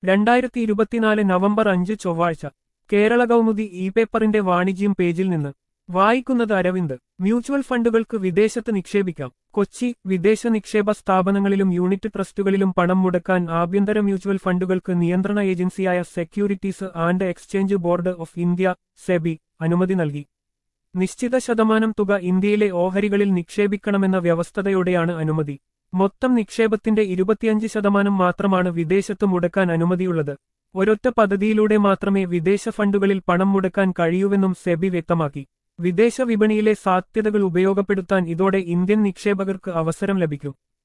രണ്ടായിരത്തി ഇരുപത്തിനാല് നവംബർ അഞ്ച് ചൊവ്വാഴ്ച കേരള കൗമുദി ഇ പേപ്പറിന്റെ വാണിജ്യം പേജിൽ നിന്ന് വായിക്കുന്നത് അരവിന്ദ് മ്യൂച്വൽ ഫണ്ടുകൾക്ക് വിദേശത്ത് നിക്ഷേപിക്കാം കൊച്ചി വിദേശ നിക്ഷേപ സ്ഥാപനങ്ങളിലും യൂണിറ്റ് ട്രസ്റ്റുകളിലും പണം മുടക്കാൻ ആഭ്യന്തര മ്യൂച്വൽ ഫണ്ടുകൾക്ക് നിയന്ത്രണ ഏജൻസിയായ securities and exchange board of India SEBI അനുമതി നൽകി നിശ്ചിത ശതമാനം തുക ഇന്ത്യയിലെ ഓഹരികളിൽ നിക്ഷേപിക്കണമെന്ന വ്യവസ്ഥതയോടെയാണ് അനുമതി മൊത്തം നിക്ഷേപത്തിന്റെ ഇരുപത്തിയഞ്ച് ശതമാനം മാത്രമാണ് വിദേശത്ത് മുടക്കാൻ അനുമതിയുള്ളത് ഒരൊറ്റ പദ്ധതിയിലൂടെ മാത്രമേ വിദേശ ഫണ്ടുകളിൽ പണം മുടക്കാൻ കഴിയൂവെന്നും സെബി വ്യക്തമാക്കി വിദേശ വിപണിയിലെ സാധ്യതകൾ ഉപയോഗപ്പെടുത്താൻ ഇതോടെ ഇന്ത്യൻ നിക്ഷേപകർക്ക് അവസരം ലഭിക്കും